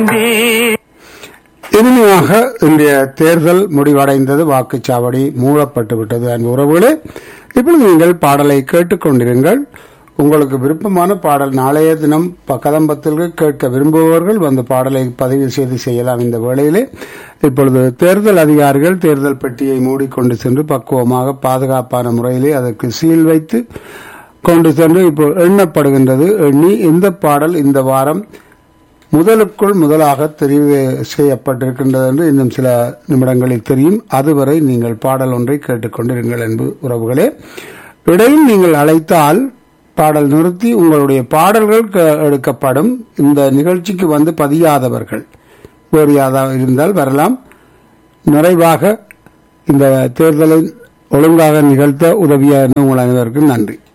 இனிமையாக இன்றைய தேர்தல் முடிவடைந்தது வாக்குச்சாவடி மூடப்பட்டு விட்டது அன்பு உறவுகளே இப்பொழுது நீங்கள் பாடலை கேட்டுக்கொண்டிருங்கள் உங்களுக்கு விருப்பமான பாடல் நாளைய தினம் ப- கதம்பத்தில் கேட்க விரும்புபவர்கள் வந்து பாடலை பதிவு செய்து செய்யலாம் இந்த வேளையிலே இப்பொழுது தேர்தல் அதிகாரிகள் தேர்தல் பெட்டியை மூடிக்கொண்டு சென்று பக்குவமாக பாதுகாப்பான முறையிலே அதற்கு சீல் வைத்து கொண்டு சென்று இப்போ எண்ணப்படுகின்றது எண்ணி இந்த பாடல் இந்த வாரம் முதலுக்குள் முதலாக தெரிவு செய்யப்பட்டிருக்கின்றது என்று இன்னும் சில நிமிடங்களில் தெரியும் அதுவரை நீங்கள் பாடல் ஒன்றை கேட்டுக்கொண்டிருங்கள் என்பது உறவுகளே இடையில் நீங்கள் அழைத்தால் பாடல் நிறுத்தி உங்களுடைய பாடல்கள் க- எடுக்கப்படும் இந்த நிகழ்ச்சிக்கு வந்து பதியாதவர்கள் வேறு யாராவது இருந்தால் வரலாம் நிறைவாக இந்த தேர்தலை ஒழுங்காக நிகழ்த்த உதவிய உங்கள் அனைவருக்கும் நன்றி